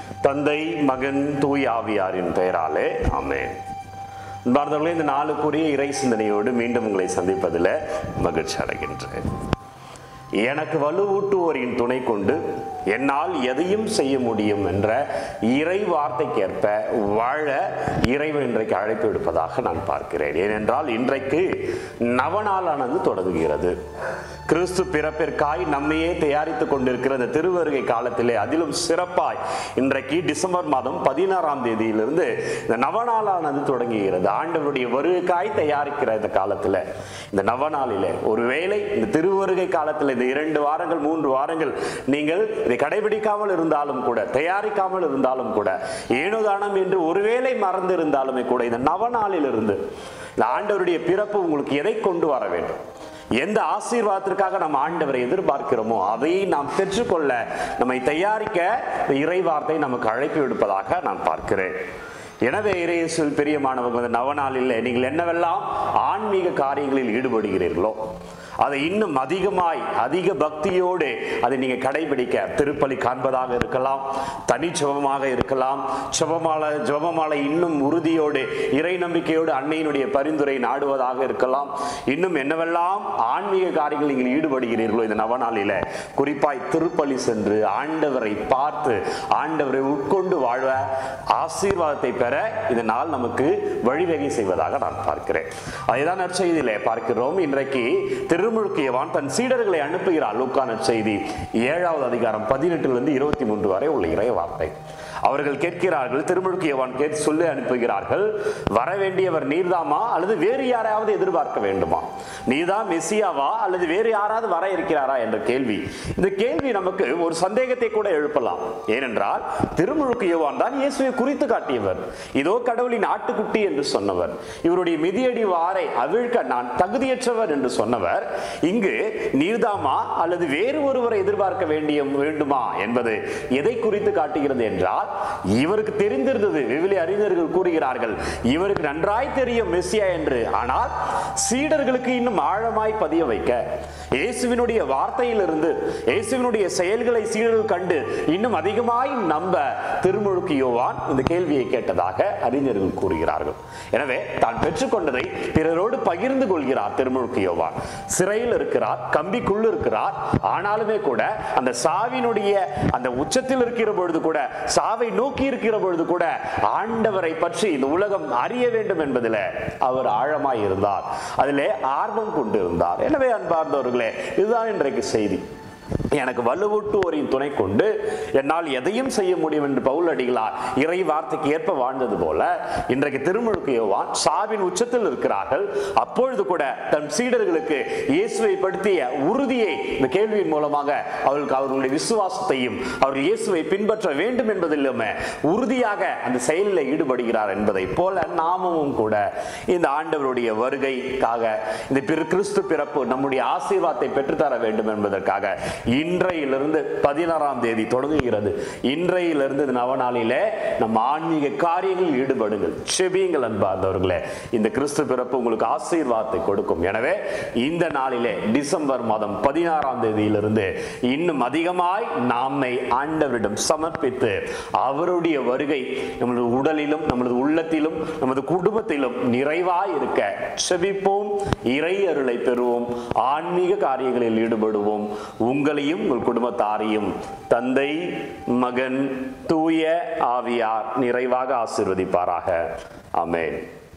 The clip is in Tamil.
தந்தை மகன் தூய் ஆவியாரின் பெயராலே ஆமென் அன்பார்ந்தவர்களே இந்த நாளுக்குரிய இறை சிந்தனையோடு மீண்டும் உங்களை சந்திப்பதில் மகிழ்ச்சி அடைகின்றேன் எனக்கு வலுவூட்டுவோரின் துணை கொண்டு என்னால் எதையும் செய்ய முடியும் என்ற இறை வார்த்தைக்கேற்ப வாழ இறைவன் இன்றைக்கு அழைப்பு விடுப்பதாக நான் பார்க்கிறேன் ஏனென்றால் இன்றைக்கு நவநாளானது தொடங்குகிறது கிறிஸ்து பிறப்பிற்காய் நம்மையே தயாரித்துக் கொண்டிருக்கிற இந்த திருவருகை காலத்திலே அதிலும் சிறப்பாய் இன்றைக்கு டிசம்பர் மாதம் பதினாறாம் தேதியிலிருந்து இந்த நவநாளானது தொடங்குகிறது ஆண்டவருடைய வருகைக்காய் தயாரிக்கிற இந்த காலத்துல இந்த நவநாளிலே ஒருவேளை இந்த திருவருகை காலத்தில் இந்த இரண்டு வாரங்கள் மூன்று வாரங்கள் நீங்கள் இதை கடைபிடிக்காமல் இருந்தாலும் கூட தயாரிக்காமல் இருந்தாலும் கூட ஏனோதானம் என்று ஒருவேளை மறந்து இருந்தாலுமே கூட இந்த நவநாளில் இருந்து இந்த ஆண்டவருடைய பிறப்பு உங்களுக்கு எதை கொண்டு வர வேண்டும் எந்த ஆசீர்வாதத்திற்காக நம்ம ஆண்டவரை எதிர்பார்க்கிறோமோ அதை நாம் பெற்றுக்கொள்ள நம்மை தயாரிக்க இந்த இறை வார்த்தை நமக்கு அழைப்பு விடுப்பதாக நான் பார்க்கிறேன் எனவே இறையேசுவில் பிரியமானவங்க இந்த நவநாளில் நீங்கள் என்னவெல்லாம் ஆன்மீக காரியங்களில் ஈடுபடுகிறீர்களோ அதை இன்னும் அதிகமாய் அதிக பக்தியோடு அதை நீங்க கடைபிடிக்க திருப்பலி காண்பதாக இருக்கலாம் தனி ஜெபமாக இருக்கலாம் ஜெபமாலை ஜெபமாலை இன்னும் உறுதியோடு இறை நம்பிக்கையோடு அன்னையினுடைய பரிந்துரை நாடுவதாக இருக்கலாம் இன்னும் என்னவெல்லாம் ஆன்மீக காரியங்கள் நீங்கள் ஈடுபடுகிறீர்களோ இந்த நவநாளில குறிப்பாய் திருப்பலி சென்று ஆண்டவரை பார்த்து ஆண்டவரை உட்கொண்டு வாழ ஆசீர்வாதத்தை பெற இந்த நாள் நமக்கு வழிவகை செய்வதாக நான் பார்க்கிறேன் அதுதான் நற்செய்தியிலே பார்க்கிறோம் இன்றைக்கு திருமுழுக்கியவான் தன் சீடர்களை அனுப்புகிறார் லூக்கா நற்செய்தி ஏழாவது அதிகாரம் பதினெட்டிலிருந்து இருபத்தி மூன்று வரை உள்ள இறை வார்த்தை அவர்கள் கேட்கிறார்கள் திருமுழுக்கியவான் கேட்டு சொல்லி அனுப்புகிறார்கள் வர வேண்டியவர் நீர்தாமா அல்லது வேறு யாரையாவது எதிர்பார்க்க வேண்டுமா நீதான் மெஸ்ஸியாவா அல்லது வேறு யாராவது வர இருக்கிறாரா என்ற கேள்வி இந்த கேள்வி நமக்கு ஒரு சந்தேகத்தை கூட எழுப்பலாம் ஏனென்றால் திருமுழுக்கியவான் தான் இயேசுவை குறித்து காட்டியவர் இதோ கடவுளின் ஆட்டுக்குட்டி என்று சொன்னவர் இவருடைய மிதியடி வாரை அவிழ்க்க நான் தகுதியற்றவர் என்று சொன்னவர் இங்கு நீர்தாமா அல்லது வேறு ஒருவரை எதிர்பார்க்க வேண்டிய வேண்டுமா என்பது எதை குறித்து காட்டுகிறது என்றால் இவருக்கு தெரிந்திருந்தது விவிலி அறிஞர்கள் கூறுகிறார்கள் இவருக்கு நன்றாய் தெரியும் மெஸ்ஸியா என்று ஆனால் சீடர்களுக்கு இன்னும் ஆழமாய் பதிய வைக்க இயேசுவினுடைய வார்த்தையிலிருந்து இயேசுவினுடைய செயல்களை சீடர்கள் கண்டு இன்னும் அதிகமாய் நம்ப திருமுழுக்கு யோவான் இந்த கேள்வியை கேட்டதாக அறிஞர்கள் கூறுகிறார்கள் எனவே தான் பெற்றுக்கொண்டதை பிறரோடு பகிர்ந்து கொள்கிறார் திருமுழுக்கு யோவான் சிறையில் இருக்கிறார் கம்பிக்குள் இருக்கிறார் ஆனாலுமே கூட அந்த சாவினுடைய அந்த உச்சத்தில் இருக்கிற பொழுது கூட சாவை நோக்கி இருக்கிற பொழுது கூட ஆண்டவரை பற்றி இந்த உலகம் அறிய வேண்டும் என்பதில் அவர் ஆழமாய் இருந்தார் அதிலே ஆர்வம் கொண்டிருந்தார் எனவே அன்பார்ந்தவர்களே இதுதான் இன்றைக்கு செய்தி எனக்கு வலுவூட்டுவோரின் துணை கொண்டு என்னால் எதையும் செய்ய முடியும் என்று பவுல் அடிகளார் இறை வார்த்தைக்கு ஏற்ப வாழ்ந்தது போல இன்றைக்கு திருமுழுக்கு யோவான் சாவின் உச்சத்தில் இருக்கிறார்கள் அப்பொழுது கூட தன் சீடர்களுக்கு இயேசுவை படுத்திய உறுதியை இந்த கேள்வியின் மூலமாக அவர்களுக்கு அவர்களுடைய விசுவாசத்தையும் அவர்கள் இயேசுவை பின்பற்ற வேண்டும் என்பதிலுமே உறுதியாக அந்த செயலில் ஈடுபடுகிறார் என்பதை போல நாமும் கூட இந்த ஆண்டவருடைய வருகைக்காக இந்த பிற கிறிஸ்து பிறப்பு நம்முடைய ஆசீர்வாதத்தை பெற்றுத்தர வேண்டும் என்பதற்காக இன்றையிலிருந்து பதினாறாம் தேதி தொடங்குகிறது இன்றையிலிருந்து இந்த நவநாளிலே நம்ம ஆன்மீக காரியங்களில் ஈடுபடுங்கள் செபியுங்கள் அன்பார்ந்தவர்களே இந்த கிறிஸ்து பிறப்பு உங்களுக்கு ஆசீர்வாதத்தை கொடுக்கும் எனவே இந்த நாளிலே டிசம்பர் மாதம் பதினாறாம் தேதியிலிருந்து இன்னும் அதிகமாய் நாமை ஆண்டவரிடம் சமர்ப்பித்து அவருடைய வருகை நமது உடலிலும் நமது உள்ளத்திலும் நமது குடும்பத்திலும் நிறைவாய் இருக்க செபிப்போம் இறை அருளை பெறுவோம் ஆன்மீக காரியங்களில் ஈடுபடுவோம் உங்களையும் உங்கள் குடும்பத்தாரையும் தந்தை மகன் தூய ஆவியார் நிறைவாக ஆசீர்வதிப்பாராக ஆமென்